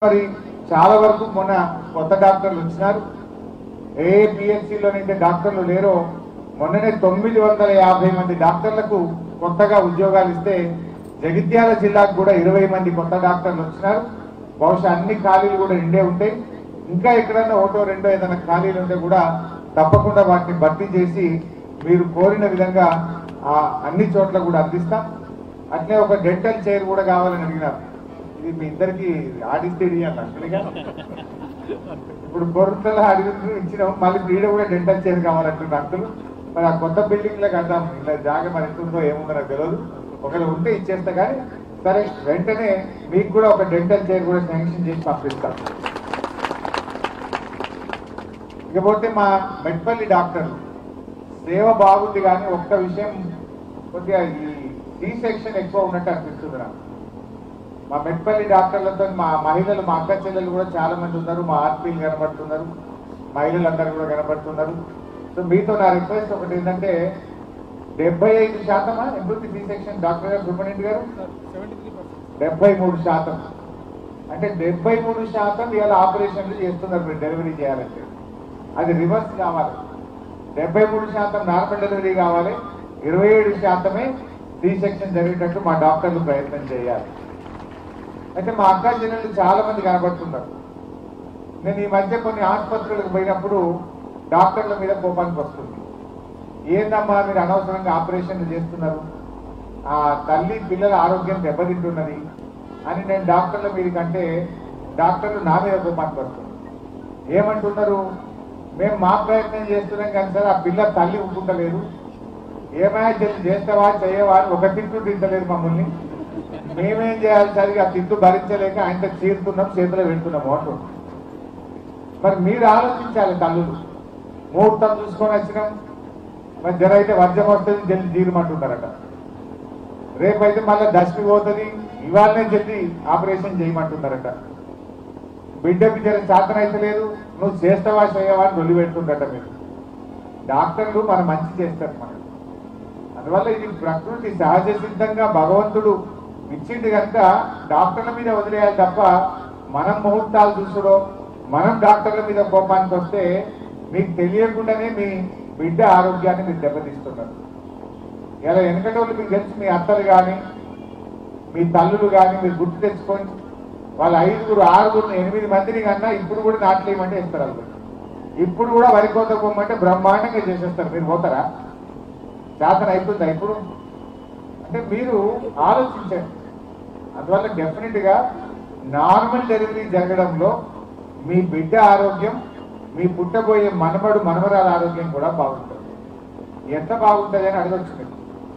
మరి చాలా వరకు మొన్న కొత్త డాక్టర్లు వచ్చినారు ఏ పిహెచ్సిలోనైతే డాక్టర్లు లేరో మొన్ననే తొమ్మిది వందల యాభై మంది డాక్టర్లకు కొత్తగా ఉద్యోగాలు ఇస్తే జగిత్యాల జిల్లాకు కూడా ఇరవై మంది కొత్త డాక్టర్లు వచ్చినారు బహుశా అన్ని ఖాళీలు కూడా నిండే ఉంటాయి ఇంకా ఎక్కడైనా ఒకటో రెండో ఏదైనా ఖాళీలు ఉంటే కూడా తప్పకుండా వాటిని భర్తీ చేసి మీరు కోరిన విధంగా ఆ అన్ని చోట్ల కూడా అందిస్తాం అట్లే ఒక డెంటల్ చైర్ కూడా కావాలని అడిగినారు ఇది మీ ఇద్దరికి ఆడిస్తే అన్నట్టుగా ఇప్పుడు బొర్రల అడిగి ఇచ్చినాం మళ్ళీ వీడ కూడా డెంటల్ చైర్ కావాలంటున్నారు భక్తులు మరి ఆ కొత్త బిల్డింగ్ లో కడదాం ఇలా జాగా మరి ఎంతుందో ఏముందో నాకు తెలియదు ఒకవేళ ఉంటే ఇచ్చేస్తా కానీ సరే వెంటనే మీకు కూడా ఒక డెంటల్ చైర్ కూడా శాంక్షన్ చేసి పంపిస్తాం ఇకపోతే మా మెట్పల్లి డాక్టర్ సేవ బాగుంది కానీ ఒక్క విషయం కొద్దిగా ఈ డి సెక్షన్ ఎక్కువ ఉన్నట్టు అనిపిస్తుంది నాకు మా మెట్పల్లి డాక్టర్లతో మా మహిళలు మా అక్క చెల్లెలు కూడా చాలా మంది ఉన్నారు మా ఆర్పీలు కనబడుతున్నారు మహిళలందరూ కూడా కనబడుతున్నారు సో మీతో నా రిక్వెస్ట్ ఒకటి ఏంటంటే డెబ్బై ఐదు శాతమా ఎంపీ సి సెక్షన్ డాక్టర్ గారు సుబ్రహ్మణ్యం గారు డెబ్బై మూడు శాతం అంటే డెబ్బై మూడు శాతం ఇవాళ ఆపరేషన్లు చేస్తున్నారు మీరు డెలివరీ చేయాలంటే అది రివర్స్ కావాలి డెబ్బై మూడు శాతం నార్మల్ డెలివరీ కావాలి ఇరవై ఏడు శాతమే సి సెక్షన్ జరిగేటట్టు మా డాక్టర్లు ప్రయత్నం చేయాలి అయితే మా అక్క చెల్లెళ్ళు చాలా మంది కనబడుతున్నారు నేను ఈ మధ్య కొన్ని ఆసుపత్రులకు పోయినప్పుడు డాక్టర్ల మీద కోపానికి వస్తుంది ఏందమ్మా మీరు అనవసరంగా ఆపరేషన్లు చేస్తున్నారు ఆ తల్లి పిల్లల ఆరోగ్యం దెబ్బతింటున్నది అని నేను డాక్టర్ల మీద కంటే డాక్టర్లు నా మీద కోపానికి వస్తుంది ఏమంటున్నారు మేము మా ప్రయత్నం చేస్తున్నాం కానీ సార్ ఆ పిల్ల తల్లి ఉంటుంటలేదు ఏమైనా చెల్లి చేస్తావా చేయవా అని ఒక తిట్టు తింటలేదు మమ్మల్ని మేమేం చేయాలి సరిగా తిట్టు భరించలేక ఆయనతో చీరుతున్నాం చేతిలో పెడుతున్నాం అంటున్నాం మరి మీరు ఆలోచించాలి తల్లులు ముహూర్తం చూసుకొని వచ్చినాం మరి జర అయితే వర్జం వస్తుంది జల్ది జీరమంటున్నారట రేపైతే మళ్ళీ దశమి పోతుంది ఇవాళనే జల్ది ఆపరేషన్ చేయమంటున్నారట బిడ్డకి జర శాతం అయితే లేదు నువ్వు చేస్తావా చేయవా అని రొల్లి పెడుతుందట మీరు డాక్టర్లు మన మంచి చేస్తారు మనకు అందువల్ల ఇది ప్రకృతి సహజ సిద్ధంగా భగవంతుడు ఇచ్చింది కనుక డాక్టర్ల మీద వదిలేయాలి తప్ప మనం ముహూర్తాలు చూసుడో మనం డాక్టర్ల మీద కోపానికి వస్తే మీకు తెలియకుండానే మీ బిడ్డ ఆరోగ్యాన్ని మీరు దెబ్బతీస్తున్నారు ఇలా వెనకటి వాళ్ళు మీకు తెలిసి మీ అత్తలు కానీ మీ తల్లులు కానీ మీరు గుర్తు తెచ్చుకొని వాళ్ళ ఐదుగురు ఆరుగురు ఎనిమిది మందిని కన్నా ఇప్పుడు కూడా నాట్లేయమంటే ఇస్తారు వాళ్ళు ఇప్పుడు కూడా వరి కోత పోమంటే బ్రహ్మాండంగా చేసేస్తారు మీరు పోతారా శాతం అయిపోతుందా ఇప్పుడు అంటే మీరు ఆలోచించండి అందువల్ల డెఫినెట్ గా నార్మల్ డెలివరీ జరగడంలో మీ బిడ్డ ఆరోగ్యం మీ పుట్టబోయే మనమడు మనమరాల ఆరోగ్యం కూడా బాగుంటుంది ఎంత బాగుంటుంది అని అడగచ్చు మీరు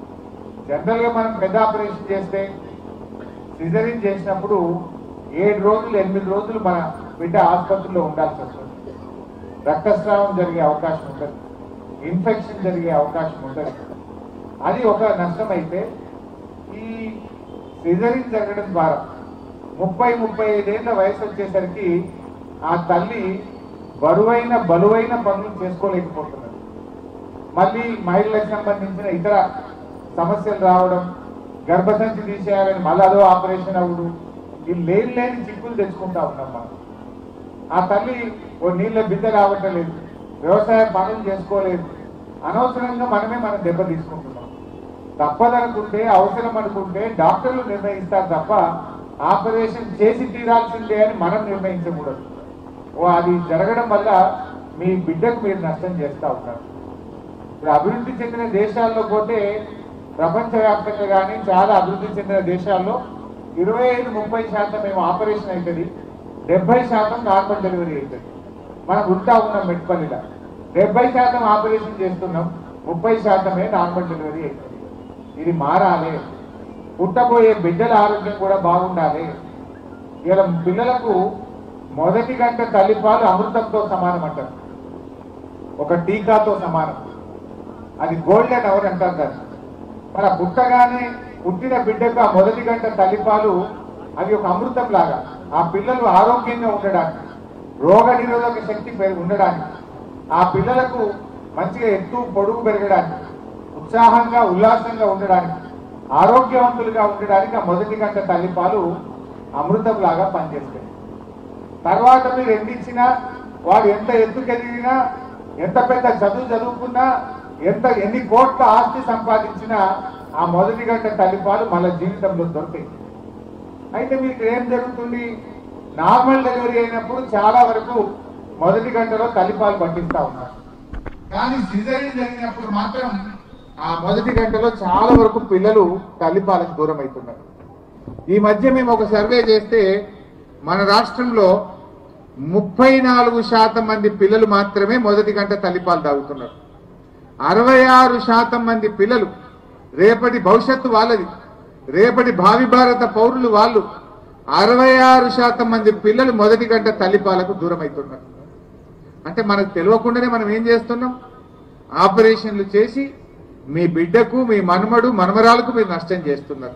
జనరల్ గా మనం పెద్ద ఆపరేషన్ చేస్తే సిజరీన్ చేసినప్పుడు ఏడు రోజులు ఎనిమిది రోజులు మన బిడ్డ ఆసుపత్రిలో ఉండాల్సి వస్తుంది రక్తస్రావం జరిగే అవకాశం ఉంటుంది ఇన్ఫెక్షన్ జరిగే అవకాశం ఉంటుంది అది ఒక నష్టం అయితే ఈ సిజరీన్ జరగడం ద్వారా ముప్పై ముప్పై ఐదేళ్ల వయసు వచ్చేసరికి ఆ తల్లి బరువైన బలువైన పనులు చేసుకోలేకపోతున్నారు మళ్ళీ మహిళలకు సంబంధించిన ఇతర సమస్యలు రావడం గర్భసంచి తీసేయాలని మళ్ళీ అదో ఆపరేషన్ అవ్వడు ఈ లేని లేని చిక్కులు తెచ్చుకుంటా ఉన్నాం మనం ఆ తల్లి ఓ నీళ్ళ బిడ్డ రావట్లేదు వ్యవసాయ పనులు చేసుకోలేదు అనవసరంగా మనమే మనం దెబ్బ తీసుకుంటున్నాం తప్పదనుకుంటే అవసరం అనుకుంటే డాక్టర్లు నిర్ణయిస్తారు తప్ప ఆపరేషన్ చేసి తీరాల్సిందే అని మనం నిర్ణయించకూడదు ఓ అది జరగడం వల్ల మీ బిడ్డకు మీరు నష్టం చేస్తా ఉంటారు ఇప్పుడు అభివృద్ధి చెందిన దేశాల్లో పోతే ప్రపంచవ్యాప్తంగా కానీ చాలా అభివృద్ధి చెందిన దేశాల్లో ఇరవై ఐదు ముప్పై శాతం ఏమో ఆపరేషన్ అవుతుంది డెబ్బై శాతం నార్మల్ డెలివరీ అవుతుంది మనం ఉంటా ఉన్నాం మెట్పల్లిలో డెబ్బై శాతం ఆపరేషన్ చేస్తున్నాం ముప్పై శాతమే నార్మల్ డెలివరీ అవుతుంది ఇది మారాలి పుట్టబోయే బిడ్డల ఆరోగ్యం కూడా బాగుండాలి ఇలా పిల్లలకు మొదటి గంట తల్లిపాలు అమృతంతో సమానం అంటారు ఒక టీకాతో సమానం అది గోల్డెన్ అవర్ అంటారు దాన్ని మన పుట్టగానే పుట్టిన బిడ్డకు ఆ మొదటి గంట తల్లిపాలు అది ఒక అమృతం లాగా ఆ పిల్లలు ఆరోగ్యంగా ఉండడానికి రోగ నిరోధక శక్తి పెరిగి ఉండడానికి ఆ పిల్లలకు మంచిగా ఎత్తు పొడుగు పెరగడానికి ఉత్సాహంగా ఉల్లాసంగా ఉండడానికి ఆరోగ్యవంతులుగా ఉండడానికి ఆ మొదటి గంట తల్లిపాలు అమృతం లాగా పనిచేస్తాయి తర్వాత మీరు ఎండిచ్చినా వాడు ఎంత ఎత్తుకెదిగినా ఎంత పెద్ద చదువు చదువుకున్నా ఎంత ఎన్ని కోట్ల ఆస్తి సంపాదించినా ఆ మొదటి గంట తల్లిపాలు మళ్ళీ జీవితంలో దొరుకుతాయి అయితే మీకు ఏం జరుగుతుంది నార్మల్ డెలివరీ అయినప్పుడు చాలా వరకు మొదటి గంటలో తల్లిపాలు పట్టిస్తా ఉన్నారు కానీ సిజరీన్ జరిగినప్పుడు మాత్రం ఆ మొదటి గంటలో చాలా వరకు పిల్లలు తల్లిపాలకు దూరం అవుతున్నారు ఈ మధ్య మేము ఒక సర్వే చేస్తే మన రాష్ట్రంలో ముప్పై నాలుగు శాతం మంది పిల్లలు మాత్రమే మొదటి గంట తల్లిపాలు తాగుతున్నారు అరవై ఆరు శాతం మంది పిల్లలు రేపటి భవిష్యత్తు వాళ్ళది రేపటి భావి భారత పౌరులు వాళ్ళు అరవై ఆరు శాతం మంది పిల్లలు మొదటి గంట తల్లిపాలకు దూరం అవుతున్నారు అంటే మనకు తెలియకుండానే మనం ఏం చేస్తున్నాం ఆపరేషన్లు చేసి మీ బిడ్డకు మీ మనుమడు మనమరాలకు మీరు నష్టం చేస్తున్నారు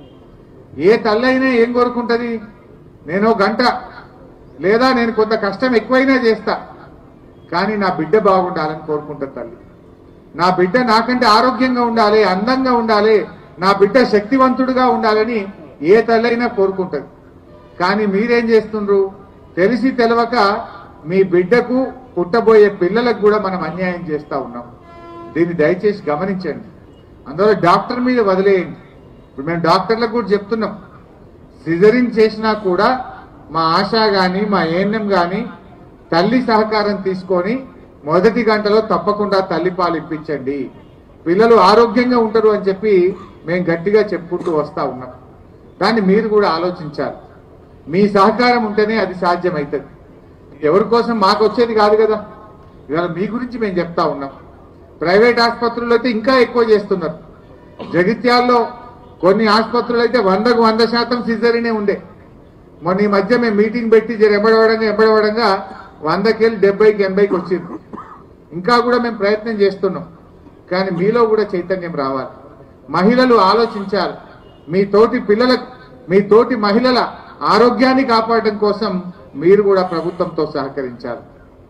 ఏ తల్లైనా ఏం కోరుకుంటది నేను ఓ గంట లేదా నేను కొంత కష్టం ఎక్కువైనా చేస్తా కానీ నా బిడ్డ బాగుండాలని కోరుకుంటుంది తల్లి నా బిడ్డ నాకంటే ఆరోగ్యంగా ఉండాలి అందంగా ఉండాలి నా బిడ్డ శక్తివంతుడుగా ఉండాలని ఏ తల్లైనా కోరుకుంటది కానీ మీరేం చేస్తుండ్రు తెలిసి తెలవక మీ బిడ్డకు పుట్టబోయే పిల్లలకు కూడా మనం అన్యాయం చేస్తా ఉన్నాం దీన్ని దయచేసి గమనించండి అందువల్ల డాక్టర్ మీద వదిలేయండి ఇప్పుడు మేము డాక్టర్లకు కూడా చెప్తున్నాం సిజరింగ్ చేసినా కూడా మా ఆశా గాని మా ఏఎన్ఎం గాని తల్లి సహకారం తీసుకొని మొదటి గంటలో తప్పకుండా తల్లి పాలు ఇప్పించండి పిల్లలు ఆరోగ్యంగా ఉంటారు అని చెప్పి మేము గట్టిగా చెప్పుకుంటూ వస్తా ఉన్నాం కానీ మీరు కూడా ఆలోచించాలి మీ సహకారం ఉంటేనే అది సాధ్యమవుతుంది ఎవరి కోసం మాకు వచ్చేది కాదు కదా ఇవాళ మీ గురించి మేము చెప్తా ఉన్నాం ప్రైవేట్ ఆసుపత్రులు అయితే ఇంకా ఎక్కువ చేస్తున్నారు జగిత్యాల్లో కొన్ని ఆసుపత్రులు అయితే వందకు వంద శాతం సిజరీనే ఉండే మొన్న ఈ మధ్య మేము మీటింగ్ పెట్టి జర ఎంబడవడంగా ఎంబడవడంగా వందకెళ్ళి డెబ్బైకి ఎనభైకి వచ్చింది ఇంకా కూడా మేము ప్రయత్నం చేస్తున్నాం కానీ మీలో కూడా చైతన్యం రావాలి మహిళలు ఆలోచించాలి మీ తోటి పిల్లలకు మీ తోటి మహిళల ఆరోగ్యాన్ని కాపాడడం కోసం మీరు కూడా ప్రభుత్వంతో సహకరించాలి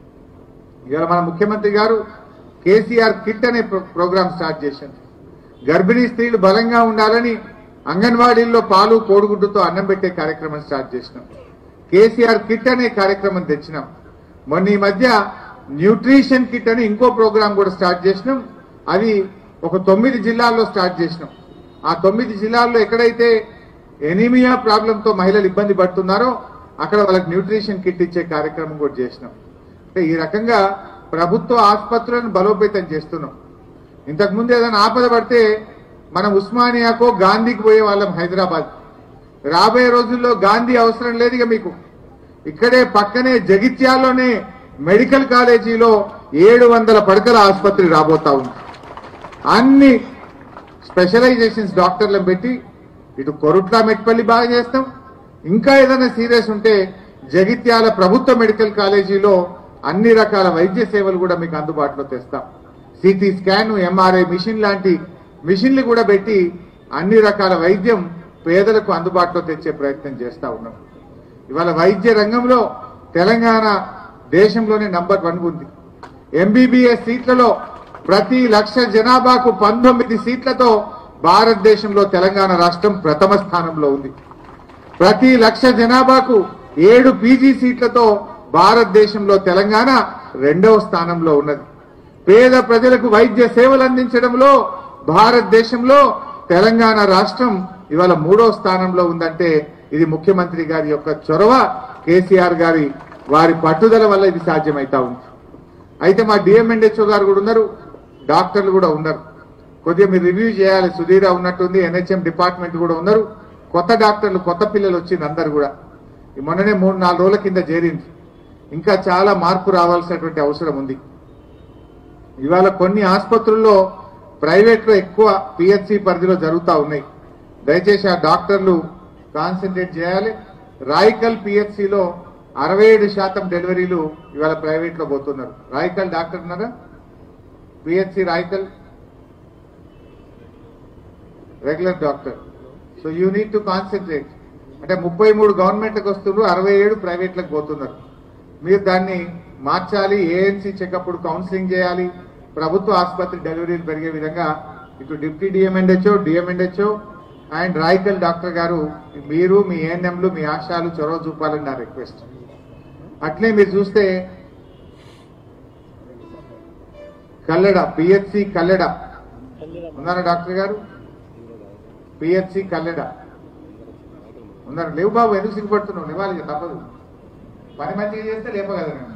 ఇవాళ మన ముఖ్యమంత్రి గారు కేసీఆర్ కిట్ అనే ప్రో- ప్రోగ్రామ్ స్టార్ట్ చేశారు గర్భిణీ స్త్రీలు బలంగా ఉండాలని అంగన్వాడీల్లో పాలు కోడిగుడ్డుతో అన్నం పెట్టే కార్యక్రమం స్టార్ట్ చేసినాం కేసీఆర్ కిట్ అనే కార్యక్రమం తెచ్చినాం మొన్న ఈ మధ్య న్యూట్రిషన్ కిట్ అని ఇంకో ప్రోగ్రాం కూడా స్టార్ట్ చేసినాం అది ఒక తొమ్మిది జిల్లాల్లో స్టార్ట్ చేసినాం ఆ తొమ్మిది జిల్లాల్లో ఎక్కడైతే ఎనీమియా ప్రాబ్లంతో మహిళలు ఇబ్బంది పడుతున్నారో అక్కడ వాళ్ళకి న్యూట్రిషన్ కిట్ ఇచ్చే కార్యక్రమం కూడా చేసినాం అంటే ఈ రకంగా ప్రభుత్వ ఆసుపత్రులను బలోపేతం చేస్తున్నాం ఇంతకు ముందు ఏదైనా ఆపద పడితే మనం ఉస్మానియాకో గాంధీకి పోయే వాళ్ళం హైదరాబాద్ రాబోయే రోజుల్లో గాంధీ అవసరం లేదు ఇక మీకు ఇక్కడే పక్కనే జగిత్యాల్లోనే మెడికల్ కాలేజీలో ఏడు వందల పడకల ఆసుపత్రి రాబోతా ఉంది అన్ని స్పెషలైజేషన్స్ డాక్టర్లను పెట్టి ఇటు కొరుట్ల మెట్పల్లి బాగా చేస్తాం ఇంకా ఏదైనా సీరియస్ ఉంటే జగిత్యాల ప్రభుత్వ మెడికల్ కాలేజీలో అన్ని రకాల వైద్య సేవలు కూడా మీకు అందుబాటులో తెస్తాం సిటీ స్కాన్ ఎంఆర్ఐ మిషన్ లాంటి మిషన్లు కూడా పెట్టి అన్ని రకాల వైద్యం పేదలకు అందుబాటులో తెచ్చే ప్రయత్నం చేస్తా ఉన్నాం ఇవాళ వైద్య రంగంలో తెలంగాణ దేశంలోనే నంబర్ వన్ ఉంది ఎంబీబీఎస్ సీట్లలో ప్రతి లక్ష జనాభాకు పంతొమ్మిది సీట్లతో భారతదేశంలో తెలంగాణ రాష్ట్రం ప్రథమ స్థానంలో ఉంది ప్రతి లక్ష జనాభాకు ఏడు పీజీ సీట్లతో భారతదేశంలో తెలంగాణ రెండవ స్థానంలో ఉన్నది పేద ప్రజలకు వైద్య సేవలు అందించడంలో భారతదేశంలో తెలంగాణ రాష్ట్రం ఇవాళ మూడో స్థానంలో ఉందంటే ఇది ముఖ్యమంత్రి గారి యొక్క చొరవ కేసీఆర్ గారి వారి పట్టుదల వల్ల ఇది సాధ్యమైతా ఉంది అయితే మా డిఎంఎండ్హెచ్ఓ గారు కూడా ఉన్నారు డాక్టర్లు కూడా ఉన్నారు కొద్దిగా మీరు రివ్యూ చేయాలి సుధీర ఉన్నట్టుంది ఎన్హెచ్ఎం డిపార్ట్మెంట్ కూడా ఉన్నారు కొత్త డాక్టర్లు కొత్త పిల్లలు వచ్చింది అందరు కూడా ఈ మొన్ననే మూడు నాలుగు రోజుల కింద చేరింది ఇంకా చాలా మార్పు రావాల్సినటువంటి అవసరం ఉంది ఇవాళ కొన్ని ఆసుపత్రుల్లో ప్రైవేట్ లో ఎక్కువ పిహెచ్సి పరిధిలో జరుగుతూ ఉన్నాయి దయచేసి ఆ డాక్టర్లు కాన్సన్ట్రేట్ చేయాలి రాయికల్ పిహెచ్సిలో అరవై ఏడు శాతం డెలివరీలు ఇవాళ ప్రైవేట్ లో పోతున్నారు రాయికల్ డాక్టర్ ఉన్నారా PHC Raikal regular doctor so you need to concentrate అంటే ముప్పై మూడు గవర్నమెంట్లకు వస్తున్నారు అరవై ఏడు ప్రైవేట్లకు పోతున్నారు మీరు దాన్ని మార్చాలి ఏఎన్సీ చెకప్పుడు కౌన్సిలింగ్ చేయాలి ప్రభుత్వ ఆసుపత్రి డెలివరీలు పెరిగే విధంగా ఇటు deputy DMHO DMHO and Raikal doctor గారు మీరు మీ ఏఎన్ఎంలు మీ ఆశాలు చొరవ చూపాలని నా రిక్వెస్ట్ అట్లే మీరు చూస్తే కల్లెడ పిహెచ్సి కల్లెడ ఉన్నారా డాక్టర్ గారు పిహెచ్సి కల్లెడ ఉన్నారు లేవు బాబు ఎందుకు సిగ్గుపడుతున్నావు నివాలి ఇక తప్పదు పని మంచిగా చేస్తే లేపగలరు నేను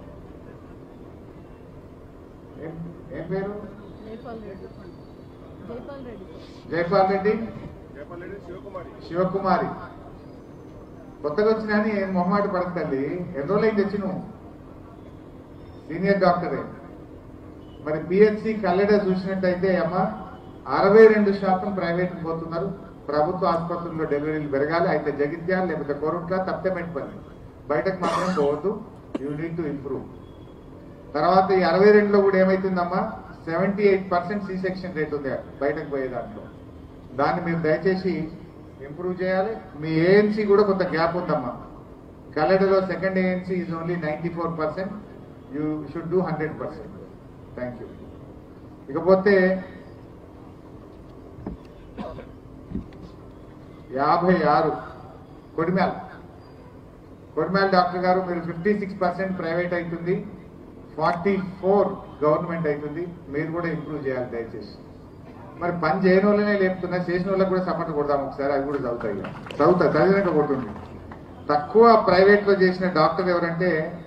ఏం- ఏం పేరు జైపాల్ రెడ్డి జైపాల్ రెడ్డి జైపాల్ రెడ్డి శివకుమారి కొత్తగా వచ్చినా అని ఏం మొహమాట పడకండి ఎన్ని రోజులైంది తెచ్చి నువ్వు సీనియర్ డాక్టరే మరి పిహెచ్సి కల్లెడ చూసినట్టయితే అమ్మ అరవై రెండు శాతం ప్రైవేట్ పోతున్నారు ప్రభుత్వ ఆసుపత్రుల్లో డెలివరీలు పెరగాలి అయితే జగిత్యాల లేకపోతే కోరుట్ల తప్పితే మెట్టుపల్లి బయటకు మాత్రం పోవద్దు యూ నీడ్ టు ఇంప్రూవ్ తర్వాత ఈ అరవై రెండులో కూడా ఏమైతుందమ్మా seventy eight percent C section rate ఉంది బయటకు పోయే దాంట్లో దాన్ని మీరు దయచేసి ఇంప్రూవ్ చేయాలి మీ ఏఎన్సీ కూడా కొంత గ్యాప్ ఉందమ్మా కల్లెడలో second ANC is only ninety four percent you should do hundred percent thank you ఇకపోతే యాభై ఆరు కొడిమ్యాల కొడిమ్యాల డాక్టర్ గారు మీరు ఫిఫ్టీ సిక్స్ పర్సెంట్ ప్రైవేట్ అవుతుంది ఫార్టీ ఫోర్ గవర్నమెంట్ అవుతుంది మీరు కూడా ఇంప్రూవ్ చేయాలి దయచేసి మరి పని చేయని వాళ్ళనే లేపుతున్నా చేసిన వాళ్ళకి కూడా సపోర్ట్ కొడదాం ఒకసారి అవి కూడా చదువుతాయి ఇక. చదువుతా చదివినాక కొడుతుంది తక్కువ ప్రైవేట్ లో చేసిన డాక్టర్ ఎవరంటే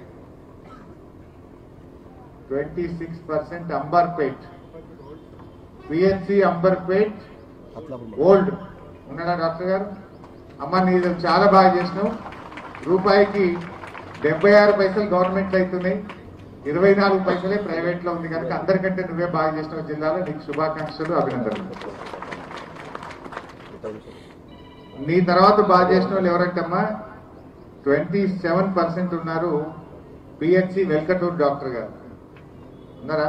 twenty six percent Amberpet PHC Amberpet old ఉన్నాడా డాక్టర్ గారు అమ్మ నీది చాలా బాగా చేసినావు రూపాయికి డెబ్బై ఆరు పైసలు గవర్నమెంట్ అవుతున్నాయి ఇరవై నాలుగు పైసలే ప్రైవేట్ లో ఉంది కనుక అందరికంటే నువ్వే బాగా చేసినావు జిల్లాలో నీకు శుభాకాంక్షలు అభినందనలు నీ తర్వాత బాగా చేసిన వాళ్ళు ఎవరంటే అమ్మా ట్వంటీ సెవెన్ పర్సెంట్ ఉన్నారు పిహెచ్సి వెల్కటూర్ డాక్టర్ గారు ఉన్నారా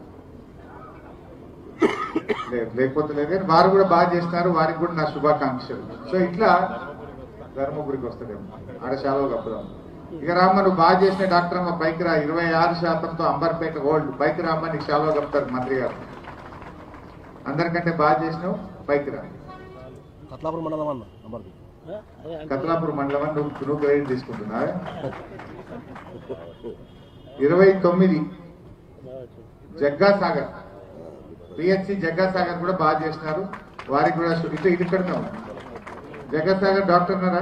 లేదు లేకపోతే లేదు కానీ వారు కూడా బాగా చేస్తున్నారు వారికి కూడా నా శుభాకాంక్షలు సో ఇట్లా ధర్మపురికి వస్తాడేమో ఆడ చాలా కప్పుదాం ఇక రామ్మ నువ్వు బాగా చేసిన డాక్టర్ అమ్మ పైకి రా ఇరవై ఆరు శాతంతో అంబర్పేట గోల్డ్ పైకి రామ్మ నీకు చాలా కప్పుతారు మంత్రి గారు అందరికంటే బాగా చేసినావు పైకి రా కట్లాపురం మండలం అన్న అమర్ది కత్లాపూర్ మండలం అని నువ్వు నువ్వు గ్రేడ్ తీసుకుంటున్నా ఇరవై తొమ్మిది Jaggasagar PHC Jaggasagar కూడా బాగా చేసినారు వారికి కూడా సు- ఇటు ఇటు ఇక్కడ జగ్గా సాగర్ డాక్టర్ ఉన్నారా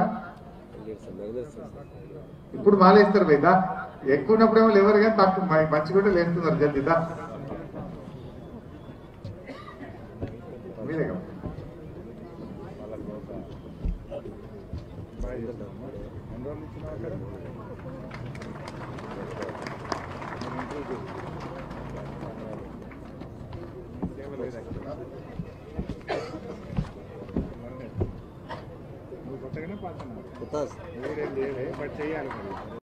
ఇప్పుడు మాలేస్తారు వైదా ఎక్కువ ఉన్నప్పుడేమో లేవరు కానీ తక్కువ మ- మంచి కూడా లేస్తున్నారు జల్దీదా మీరే కదా. కొత్త బట్ చేయాలి మరి